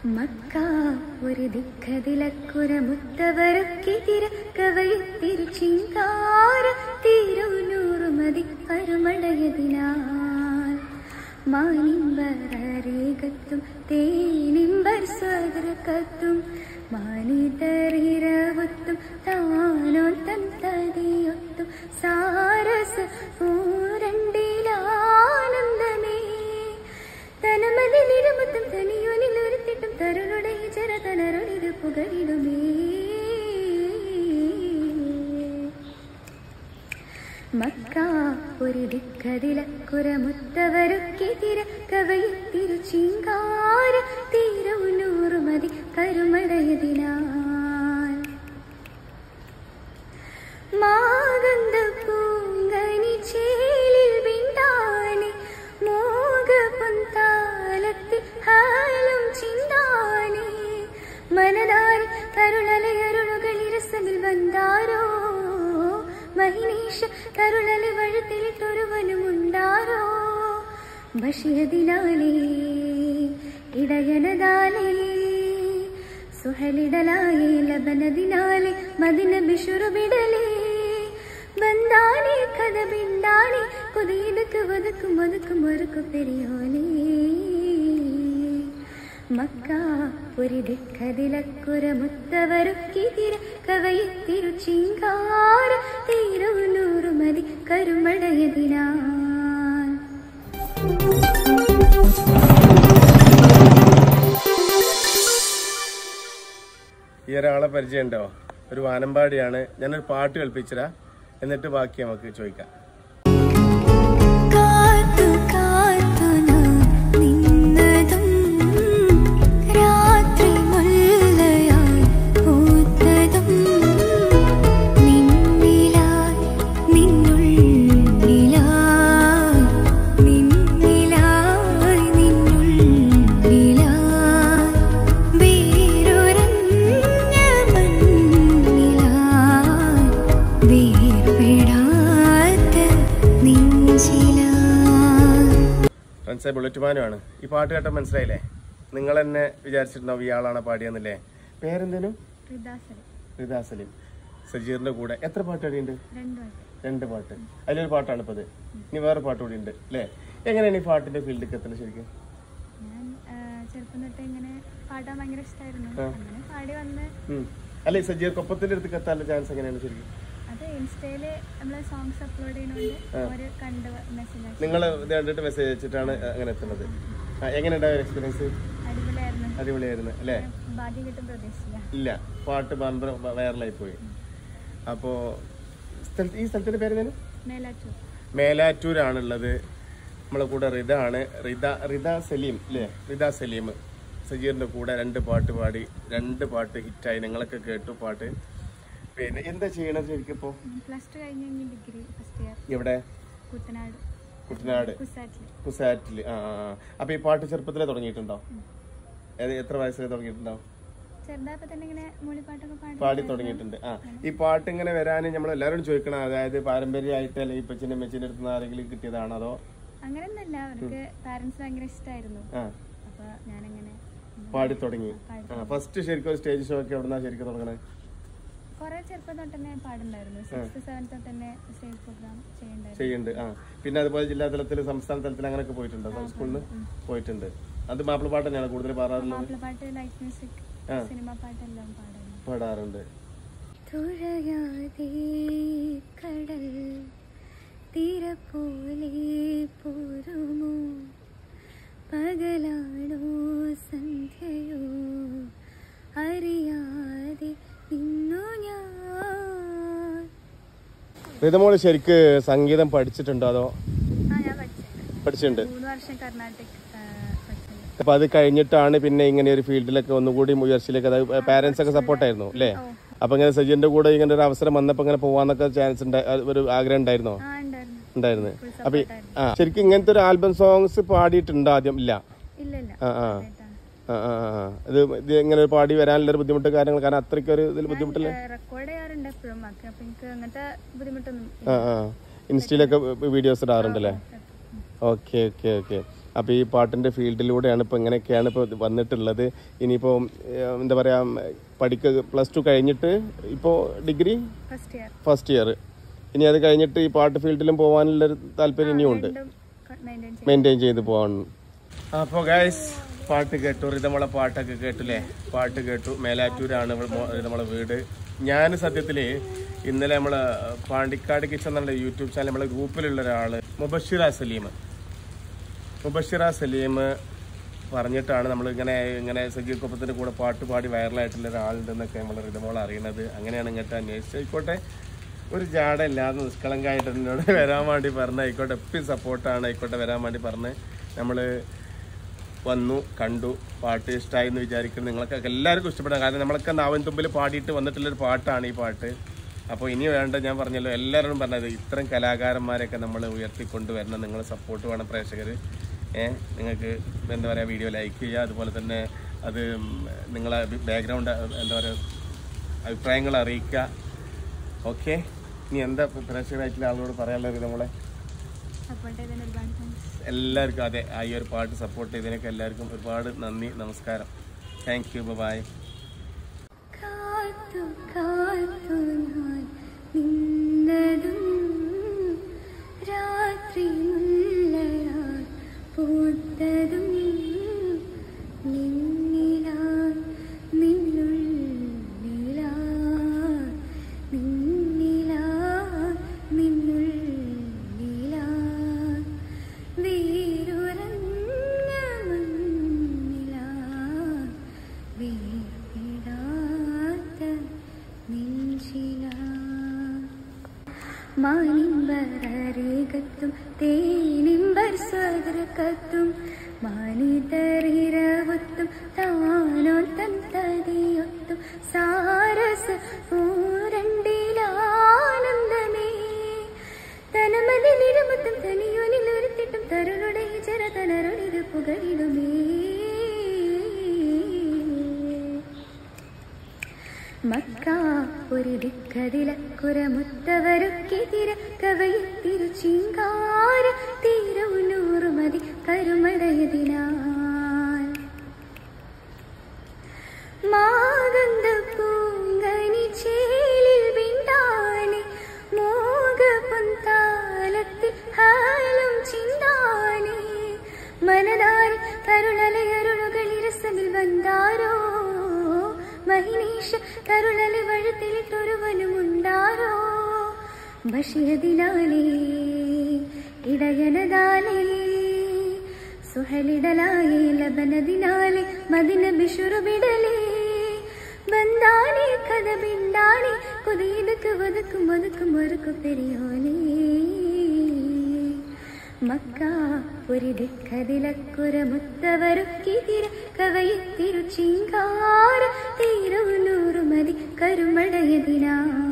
Mecca ഒരു ദിക്കതിലക്കുര മുത്തവരൊക്കെ തിരക്കവയത്തിരു ചിങ്കാര തിരുനൂറുമതി പരുമടയതിനാൽ മാനിമ്പരേകത്തും തേനിമ്പർ സ്വതർക്കത്തും മാനിതറിരവത്തും താനോ തൻ തടിയൊത്തും സാരസ പൂരണ്ടിലാനന്ദമേ തനമതിലിരുമത്തും തനിയൊലിലൊരുത്തിട്ടും തരുളുടെ ചെറ തനരുളിത് പുകഴിടുമേ മക്ക ഒരു ദിക്കതിലക്കുര മുത്തവരൊക്കെ തിരക്കവയത്തിരു ചിങ്കാര തീരവുനൂറുമതി കരുമടയതിനാൽ മാഗന്ധ പൂങ്കനി ചേലിൽ വിണ്ടാനെ മോക പൊന്താലത്തിൽ ഹാലും ചിന്താനെ മനതാരി കരുളലയരുളുകളിരസമിൽ വந்தாരോ മഹിനീഷ കരുളലി വഴുത്തിലിട്ടൊരുവനുമുണ്ടാരോ ബഷിയതിനാലേ ഇടയനതാലേ സുഹലിടലായേ ലബനദിനാലെ മദിന ബിഷുറുബിടലേ ബന്ധാനെ കഥ ബിണ്ടാനെ കുതിയിടക്ക് വതുക്കും ഒതുക്കും ഒരുക്കു പെരിയോലേ മക്ക ഒരു ദിക്കതിലക്കുര മുത്തവരുക്കി തിര കവയത്തിരു ചിങ്കാര തീരവുനൂറുമതി കരുമടയതിനാൽ ഈ ഒരാളെ പരിചയമുണ്ടോ ഒരു വാനമ്പാടിയാണ് ഞാനൊരു പാട്ട് കേൾപ്പിച്ചരാ എന്നിട്ട് ബാക്കി നമുക്ക് ചോദിക്കാം കാത്തു കാത്തു ഞാൻ നിന്നതും രാത്രി മുല്ലയായി പൂത്തതും നിന്നിലായി നിന്നുള്ളിലായി നിന്നിലായി നിന്നുള്ളിലായി വേരൊരഞ്ഞ മണ്ണിലായി വേർപെടാത്ത നെഞ്ചിലായി ഫ്രണ്ട്സെ ബുള്ളറ്റ് മാനുമാണ് ഈ പാട്ട് കേട്ട മനസ്സിലായില്ലേ നിങ്ങൾ തന്നെ വിചാരിച്ചിട്ടുണ്ടാവും ഇയാളാണ് പാടിയെന്നല്ലേ പേരെന്തേനും റിദാ സലീം സജീറിന്റെ കൂടെ എത്ര പാട്ട് അടിയുണ്ട് രണ്ട് പാട്ട് അതിലൊരു പാട്ടാണ് ഇപ്പത് ഇനി വേറെ പാട്ട് കൂടി ഉണ്ട് അല്ലേ എങ്ങനെയാണ് ഈ പാട്ടിന്റെ ഫീൽഡിലേക്ക് എത്തുന്നത് ശരിക്കും ഞാൻ ആ, ചെറുപ്പം തൊട്ട് ഇങ്ങനെ പാടാൻ ഭയങ്കര ഇഷ്ടമായിരുന്നു ആ. അങ്ങനെ പാടി വന്ന് ഉം. അല്ല ഈ സജീർ കൊപ്പത്തിന്റെ അടുത്ത് എത്താനുള്ള ചാൻസ് എങ്ങനെയാണ് ശരിക്കും അത് ഇൻസ്റ്റയില് നമ്മള് സോങ്സ് അപ്ലോഡ് ചെയ്യുന്നോണ്ട് അവര് കണ്ട് മെസ്സേജ് അയച്ചു നിങ്ങൾ ഇത് കണ്ടിട്ട് മെസ്സേജ് അയച്ചിട്ടാണ് അങ്ങനെ എത്തുന്നത് ആ, എങ്ങനെയുണ്ടായ എക്സ്പീരിയൻസ് അടിപൊളിയായിരുന്നു അടിപൊളിയായിരുന്നു അല്ലേ ഭാഗ്യം കിട്ടും പ്രതീക്ഷിച്ചില്ല ഇല്ല പാട്ട് ബമ്പർ വൈറലായി പോയി അപ്പോ സ്ഥലത്ത് ഈ സ്ഥലത്തിന്റെ പേര് ഞാൻ മേലാറ്റൂർ മേലാറ്റൂരാണുള്ളത് നമ്മളെ കൂടെ റിത ആണ് റിത റിത സലീം അല്ലേ റിത സലീം സജീറിന്റെ കൂടെ രണ്ട് പാട്ട് പാടി രണ്ട് പാട്ട് ഹിറ്റായി നിങ്ങളൊക്കെ കേട്ടു പാട്ട് പിന്നെ എന്താ ചെയ്യണത് ശരിക്കും ഇപ്പോ പ്ലസ് ടു കഴിഞ്ഞ് കഴിഞ്ഞ് ഡിഗ്രി ഫസ്റ്റ് ഇയർ ഇവിടെ കുട്ടനാട് കുട്ടനാട് കുസാറ്റില് കുസാറ്റില് ആ ആ, ആ. അപ്പൊ ഈ പാട്ട് ചെറുപ്പത്തിലേ തുടങ്ങിയിട്ടുണ്ടോ ഏത് എത്ര വയസ്സിലെ തുടങ്ങിയിട്ടുണ്ടോ ചെറുതായപ്പോ തന്നെ ഇങ്ങനെ മൂളിപ്പാട്ടൊക്കെ പാടി പാടി തുടങ്ങിയിട്ടുണ്ട് ആ ഈ പാട്ട് ഇങ്ങനെ വരാൻ നമ്മൾ എല്ലാവരോടും ചോദിക്കണം അതായത് പാരമ്പര്യമായിട്ട് അല്ലെങ്കിൽ ഇപ്പച്ചിന്റെ മെച്ചിന്റെ അടുത്ത് നിന്ന് ആരെങ്കിലും കിട്ടിയതാണോ അതോ അങ്ങനെയൊന്നല്ല അവർക്ക് പാരന്റ്സ് ഭയങ്കര ഇഷ്ടമായിരുന്നു ആ അപ്പൊ ഞാനങ്ങനെ പാടി തുടങ്ങി ആ ഫസ്റ്റ് ശരിക്കും ഒരു സ്റ്റേജ് ഷോ ഒക്കെ എവിടുന്നാ ശരിക്കും തുടങ്ങണേ കുറെ ചെറുപ്പം തൊട്ട് തന്നെ പാടുണ്ടായിരുന്നു സിക്സ് സെവൻത്ത് തൊട്ട് തന്നെ സ്റ്റേജ് പ്രോഗ്രാം ചെയ്യണ്ടായിരുന്നു ചെയ്യുന്നുണ്ട് ആ പിന്നെ അതുപോലെ ജില്ലാ തലത്തിൽ സംസ്ഥാന തലത്തിൽ അങ്ങനെയൊക്കെ പോയിട്ടുണ്ടോ സ്കൂളിൽ പോയിട്ടുണ്ട് അത് മാപ്പിള പാട്ട് തന്നെയാണ് കൂടുതൽ പാടാറുള്ളത് മാപ്പിളപ്പാട്ട് ലൈറ്റ് മ്യൂസിക് ആ. സിനിമ പാട്ടെല്ലാം പാടുന്നു പാടാറുണ്ട് തുഴയാതെ കടൽ തീര പോലെ പോരുമോ പകലാണോ സന്ധ്യയോ അറിയാതെ നിന്നു ഞാൻ റിതമോള് ശരിക്ക് സംഗീതം പഠിച്ചിട്ടുണ്ടോ അതോ ആ ഞാൻ പഠിച്ചിട്ടുണ്ട് പഠിച്ചിട്ടുണ്ട് മൂന്ന് വർഷം കർണാട്ടിക് പഠിച്ചത് അപ്പൊ അത് കഴിഞ്ഞിട്ടാണ് പിന്നെ ഇങ്ങനെ ഒരു ഫീൽഡിലൊക്കെ ഒന്നുകൂടി ഉയർച്ചയിലേക്ക് അതായത് പാരന്റ്സ് ഒക്കെ സപ്പോർട്ടായിരുന്നു അല്ലേ അപ്പൊ ഇങ്ങനെ സജിന്റെ കൂടെ ഇങ്ങനെ ഒരു അവസരം വന്നപ്പോ ഇങ്ങനെ പോവാന്നൊക്കെ ചാൻസ് ഒരു ആഗ്രഹം ഉണ്ടായിരുന്നോ ആ ഉണ്ടായിരുന്നു ഉണ്ടായിരുന്നു അപ്പൊ ഈ- ആ ശരിക്കും ഇങ്ങനത്തെ ഒരു ആൽബം സോങ്സ് പാടിയിട്ടുണ്ടോ ആദ്യം ഇല്ല ഇല്ല ഇല്ല ആ ആ ആയിട്ടാണ്. ആ ആ ആ. ഇത് ഇത് ഇങ്ങനെ ഒരു പാടി വരാനുള്ള ഒരു ബുദ്ധിമുട്ട് കാര്യങ്ങൾ കാരണം അത്രയ്ക്ക് ഒരു ഇതിൽ ബുദ്ധിമുട്ടില്ല റെക്കോർഡ് ചെയ്യാറുണ്ട് എപ്പോഴും ഒക്കെ അപ്പൊ എനിക്ക് അങ്ങനത്തെ ബുദ്ധിമുട്ടൊന്നും ആ ആ ഇൻസ്റ്റയിലൊക്കെ വീഡിയോസ് ഇടാറുണ്ടല്ലേ ഓക്കെ ഓക്കെ ഓക്കെ അപ്പോൾ ഈ പാട്ടിൻ്റെ ഫീൽഡിലൂടെയാണ് ഇപ്പോൾ ഇങ്ങനെയൊക്കെയാണ് ഇപ്പോൾ വന്നിട്ടുള്ളത് ഇനിയിപ്പോൾ ഏഹ്, എന്താ പറയുക പഠിക്കുക പ്ലസ് ടു കഴിഞ്ഞിട്ട് ഇപ്പോൾ degree first year first year ഇനി അത് കഴിഞ്ഞിട്ട് ഈ പാട്ട് ഫീൽഡിലും പോകാനുള്ളൊരു താല്പര്യം ഇനിയും ഉണ്ട് രണ്ടും മെയിൻറ്റെയിൻ ചെയ്യും മെയിൻറ്റെയിൻ ചെയ്ത് പോകാൻ അപ്പോൾ ഗൈസ് പാട്ട് കേട്ടു റിതമള പാട്ടൊക്കെ കേട്ടില്ലേ പാട്ട് കേട്ടു മേലാറ്റൂരാണ് ഇവിടെ മോ- റിതമള വീട് ഞാൻ സത്യത്തിൽ ഇന്നലെ നമ്മളെ പാണ്ടിക്കാട് കിച്ചൻ എന്നുള്ള യൂട്യൂബ് ചാനൽ നമ്മളെ ഗ്രൂപ്പിലുള്ള ഒരാൾ മുബഷിറ സലീം മുബഷിറ സലീം പറഞ്ഞിട്ടാണ് നമ്മൾ ഇങ്ങനെ ഇങ്ങനെ സജീവ് കൊപ്പത്തിൻ്റെ കൂടെ പാട്ട് പാടി വൈറലായിട്ടുള്ള ഒരാളുണ്ടെന്നൊക്കെ നമ്മൾ റിതമോൾ അറിയണത് അങ്ങനെയാണ് ഇങ്ങോട്ട് അന്വേഷിച്ചത് ആയിക്കോട്ടെ ഒരു ജാട ഇല്ലാതെ നിഷ്കളങ്കായിട്ട് എന്നോട് വരാൻ വേണ്ടി പറഞ്ഞ ആയിക്കോട്ടെ എപ്പോഴും സപ്പോർട്ടാണ് ആയിക്കോട്ടെ വരാൻ വേണ്ടി പറഞ്ഞ് നമ്മൾ വന്നു കണ്ടു പാട്ട് ഇഷ്ടമായി എന്ന് വിചാരിക്കുന്നു നിങ്ങളൊക്കെ എല്ലാവർക്കും ഇഷ്ടപ്പെടാം കാരണം നമ്മളൊക്കെ നാവൻ തുമ്പിൽ പാടിയിട്ട് വന്നിട്ടുള്ളൊരു പാട്ടാണ് ഈ പാട്ട് അപ്പോൾ ഇനി വേണ്ട ഞാൻ പറഞ്ഞല്ലോ എല്ലാവരോടും പറഞ്ഞത് ഇത്തരം കലാകാരന്മാരെയൊക്കെ നമ്മൾ ഉയർത്തിക്കൊണ്ടുവരണം നിങ്ങൾ സപ്പോർട്ട് വേണം പ്രേക്ഷകർ ഏഹ് നിങ്ങൾക്ക് എന്താ പറയുക വീഡിയോ ലൈക്ക് ചെയ്യുക അതുപോലെ തന്നെ അത് ഉം, നിങ്ങളെ ബാക്ക്ഗ്രൗണ്ട് എന്താ പറയുക അഭിപ്രായങ്ങൾ അറിയിക്കുക ഓക്കെ ഇനി എന്താ പ്രേക്ഷകരായിട്ടുള്ള ആളോട് പറയാനുള്ളത് നമ്മളെ സപ്പോർട്ട് ചെയ്തതിന് ഒരുപാട് താങ്ക്സ് എല്ലാവർക്കും അതെ ആ ഈ ഒരു പാട്ട് സപ്പോർട്ട് ചെയ്തതിനൊക്കെ എല്ലാവർക്കും ഒരുപാട് നന്ദി നമസ്കാരം താങ്ക് യു ബൈ കാത്തു കാത്തു ഞാൻ നിന്നതും രാത്രി മുല്ലയാൽ പൂത്തതും നിന്നിലാൽ നിന്നുള്ളിലാൽ നിന്നിലാൽ നിന്നുള്ളിലാൽ വേരുറഞ്ഞ മണ്ണിലാൽ വീർപ്പിടാത്ത നെഞ്ചിലാൽ മാനിമ്പരേകത്തും തേനിമ്പർ സ്വതർക്കത്തും മാനിതറിരവത്തും താനോ തൻ തതിയൊത്തും സാരസ പൂരണ്ടിലാനന്ദമേ തനമതിലിരുമത്തും തനിയൊനിലൊരുത്തിട്ടും തരുളുടെ ചരതനരുളിത് പുകഴിടുമേ മക്ക ഒരു ദിക്കതിലക്കുരമുത്തവരൊക്കെതിര കവയത്തിരു ചിങ്കാര തീരവുനൂറുമതി കരുമടയതിനാൽ മാകന്ത പൂങ്കനി ചേലിൽ വിണ്ടാണി മോക പൊന്താലത്തിൽ ഹാലും ചിന്താണി മനതാരി കരുളലയരുളുകളിരസമിൽ വந்தாരോ മഹിനീഷ കരുളലി വഴുത്തിലിട്ടൊരുവനുമുണ്ടാരോ ബഷിരതിനാലേ ഇടയനതാലേ സുഹലിടലായേ ലബനദിനാലേ മദിന ബിഷുറുബിടലേ ബന്ധാനേ കഥ ബിണ്ടാനേ കുതിയിടുക്ക് ഒതുക്കും ഒതുക്കും ഒരുക്കു പെരിയോനേ മക്ക പുരിതിക്കതിലക്കുരമുത്തവരുക്കിതിര കവയത്തിരു ചിങ്കാര തീരവുനൂറുമതി കരുമടയതിനാ